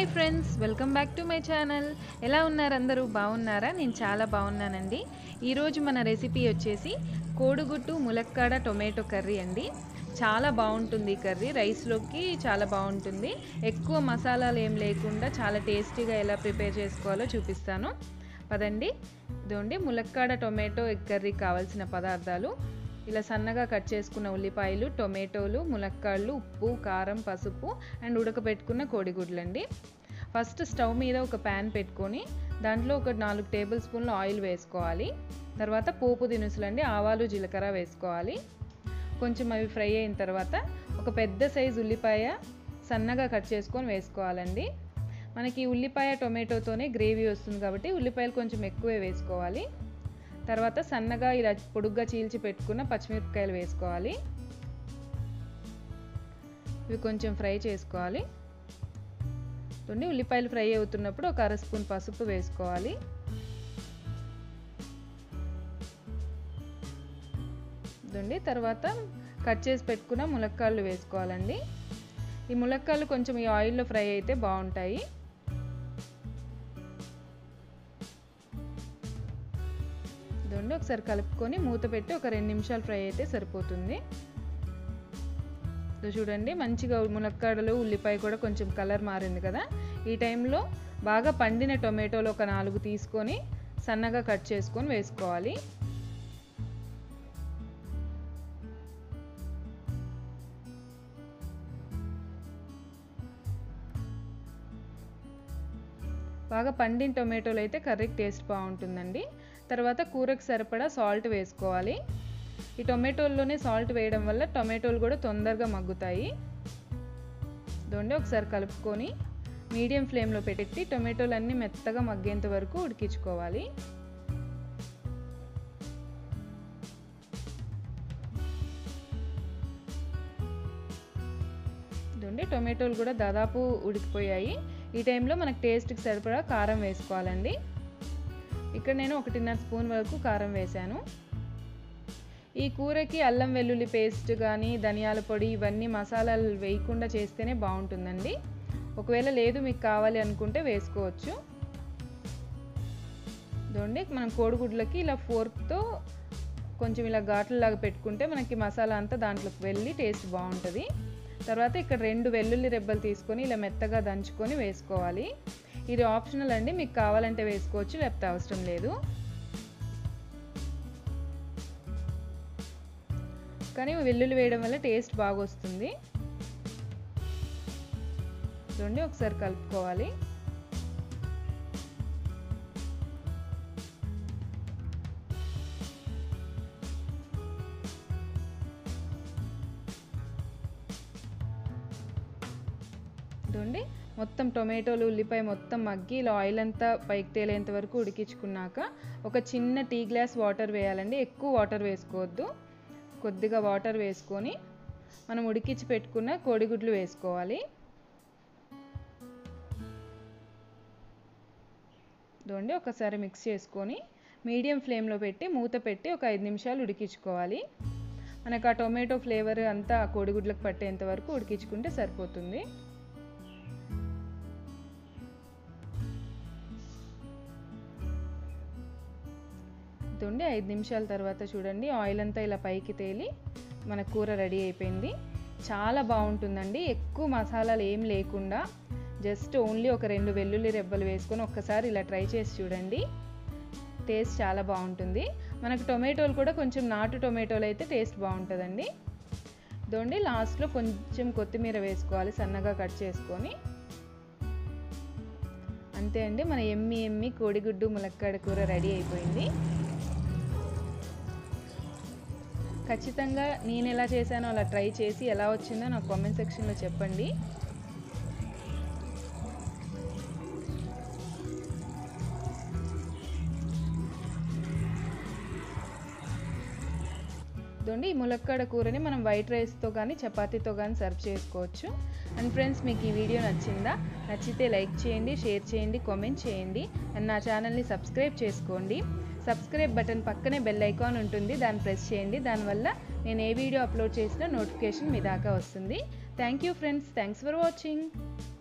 hi friends welcome back to my channel ఎలా ఉన్నారు అందరూ బాగున్నారా నేను చాలా బాగున్నానండి ఈరోజు మన రెసిపీ వచ్చేసి కోడిగుడ్డు ములక్కాడ టొమాటో కర్రీ అండి చాలా బాగుంటుంది ఈ కర్రీ రైస్లోకి చాలా బాగుంటుంది ఎక్కువ మసాలాలు ఏం లేకుండా చాలా టేస్టీగా ఎలా ప్రిపేర్ చేసుకోవాలో చూపిస్తాను పదండి ఇదిగోండి ములక్కాడ టొమాటో ఎగ్ కర్రీ కావాల్సిన పదార్థాలు ఇలా సన్నగా కట్ చేసుకున్న ఉల్లిపాయలు టొమాటోలు ములక్కాళ్ళు ఉప్పు కారం పసుపు అండ్ ఉడకబెట్టుకున్న కోడిగుడ్లండి ఫస్ట్ స్టవ్ మీద ఒక ప్యాన్ పెట్టుకొని దాంట్లో ఒక నాలుగు టేబుల్ స్పూన్లు ఆయిల్ వేసుకోవాలి తర్వాత పోపు దినుసులండి ఆవాలు జీలకర్ర వేసుకోవాలి కొంచెం అవి ఫ్రై అయిన తర్వాత ఒక పెద్ద సైజు ఉల్లిపాయ సన్నగా కట్ చేసుకొని వేసుకోవాలండి మనకి ఉల్లిపాయ టొమాటోతోనే గ్రేవీ వస్తుంది కాబట్టి ఉల్లిపాయలు కొంచెం ఎక్కువే వేసుకోవాలి తర్వాత సన్నగా ఇలా పొడుగ్గా చీల్చి పెట్టుకున్న పచ్చిమిరపకాయలు వేసుకోవాలి ఇవి కొంచెం ఫ్రై చేసుకోవాలి చూడండి ఉల్లిపాయలు ఫ్రై అవుతున్నప్పుడు ఒక అర స్పూన్ పసుపు వేసుకోవాలి చూడండి తర్వాత కట్ చేసి పెట్టుకున్న ములక్కాళ్ళు వేసుకోవాలండి ఈ ములక్కాళ్ళు కొంచెం ఈ ఆయిల్లో ఫ్రై అయితే బాగుంటాయి ఇదండి ఒకసారి కలుపుకొని మూత పెట్టి ఒక రెండు నిమిషాలు ఫ్రై అయితే సరిపోతుంది చూడండి మంచిగా ములక్కాడలు ఉల్లిపాయ కూడా కొంచెం కలర్ మారింది కదా ఈ టైంలో బాగా పండిన టొమాటోలు ఒక నాలుగు తీసుకొని సన్నగా కట్ చేసుకొని వేసుకోవాలి బాగా పండిన టొమాటోలు అయితే కర్రీకి టేస్ట్ బాగుంటుందండి తర్వాత కూరకు సరిపడా సాల్ట్ వేసుకోవాలి ఈ టొమాటోల్లోనే సాల్ట్ వేయడం వల్ల టొమాటోలు కూడా తొందరగా మగ్గుతాయి దొండి ఒకసారి కలుపుకొని మీడియం ఫ్లేమ్లో పెట్టి టొమాటోలు అన్నీ మెత్తగా మగ్గేంత వరకు ఉడికించుకోవాలి ఇదండి టొమాటోలు కూడా దాదాపు ఉడికిపోయాయి ఈ టైంలో మనకు టేస్ట్కి సరిపడా కారం వేసుకోవాలండి ఇక్కడ నేను ఒకటిన్నర స్పూన్ వరకు కారం వేశాను ఈ కూరకి అల్లం వెల్లుల్లి పేస్ట్ కానీ ధనియాల పొడి ఇవన్నీ మసాలాలు వేయకుండా చేస్తేనే బాగుంటుందండి ఒకవేళ లేదు మీకు కావాలి అనుకుంటే వేసుకోవచ్చు ఇదండి మనం కోడిగుడ్లకి ఇలా ఫోర్క్తో కొంచెం ఇలా ఘాట్లలాగా పెట్టుకుంటే మనకి మసాలా అంతా దాంట్లోకి వెళ్ళి టేస్ట్ బాగుంటుంది తర్వాత ఇక్కడ రెండు వెల్లుల్లి రెబ్బలు తీసుకొని ఇలా మెత్తగా దంచుకొని వేసుకోవాలి ఇది ఆప్షనల్ అండి మీకు కావాలంటే వేసుకోవచ్చు లేకపోతే అవసరం లేదు కానీ వెల్లుల్లి వేయడం వల్ల టేస్ట్ బాగా వస్తుంది చూడండి ఒకసారి కలుపుకోవాలి చూడండి మొత్తం టొమాటోలు ఉల్లిపాయ మొత్తం మగ్గి ఇలా ఆయిల్ అంతా పైకి తేలేంత వరకు ఉడికించుకున్నాక ఒక చిన్న టీ గ్లాస్ వాటర్ వేయాలండి ఎక్కువ వాటర్ వేసుకోవద్దు కొద్దిగా వాటర్ వేసుకొని మనం ఉడికించి పెట్టుకున్న కోడిగుడ్లు వేసుకోవాలి చూడండి ఒకసారి మిక్స్ చేసుకొని మీడియం ఫ్లేమ్లో పెట్టి మూత పెట్టి ఒక ఐదు నిమిషాలు ఉడికించుకోవాలి మనకు ఆ టొమాటో ఫ్లేవర్ అంతా కోడిగుడ్లకు పట్టేంత వరకు ఉడికించుకుంటే సరిపోతుంది ఉండి ఐదు నిమిషాల తర్వాత చూడండి ఆయిల్ అంతా ఇలా పైకి తేలి మన కూర రెడీ అయిపోయింది చాలా బాగుంటుందండి ఎక్కువ మసాలాలు ఏం లేకుండా జస్ట్ ఓన్లీ ఒక రెండు వెల్లుల్లి రెబ్బలు వేసుకొని ఒక్కసారి ఇలా ట్రై చేసి చూడండి టేస్ట్ చాలా బాగుంటుంది మనకు టొమాటోలు కూడా కొంచెం నాటు టొమాటోలు అయితే టేస్ట్ బాగుంటుందండి ఇదండి లాస్ట్లో కొంచెం కొత్తిమీర వేసుకోవాలి సన్నగా కట్ చేసుకొని అంతే అండి మన ఎమ్మి ఎమ్మి కోడిగుడ్డు ములక్కాడ కూర రెడీ అయిపోయింది ఖచ్చితంగా నేను ఎలా చేశానో అలా ట్రై చేసి ఎలా వచ్చిందో నాకు కామెంట్ సెక్షన్లో చెప్పండి ఇదండి ఈ ములక్కాడ కూరని మనం వైట్ రైస్తో కానీ చపాతీతో కానీ సర్వ్ చేసుకోవచ్చు అండ్ ఫ్రెండ్స్ మీకు ఈ వీడియో నచ్చిందా నచ్చితే లైక్ చేయండి షేర్ చేయండి కామెంట్ చేయండి అండ్ నా ఛానల్ని సబ్స్క్రైబ్ చేసుకోండి సబ్స్క్రైబ్ బటన్ పక్కనే బెల్ ఐకాన్ ఉంటుంది దాన్ని ప్రెస్ చేయండి దానివల్ల నేను ఏ వీడియో అప్లోడ్ చేసినా నోటిఫికేషన్ మీ దాకా వస్తుంది thank you friends thanks for watching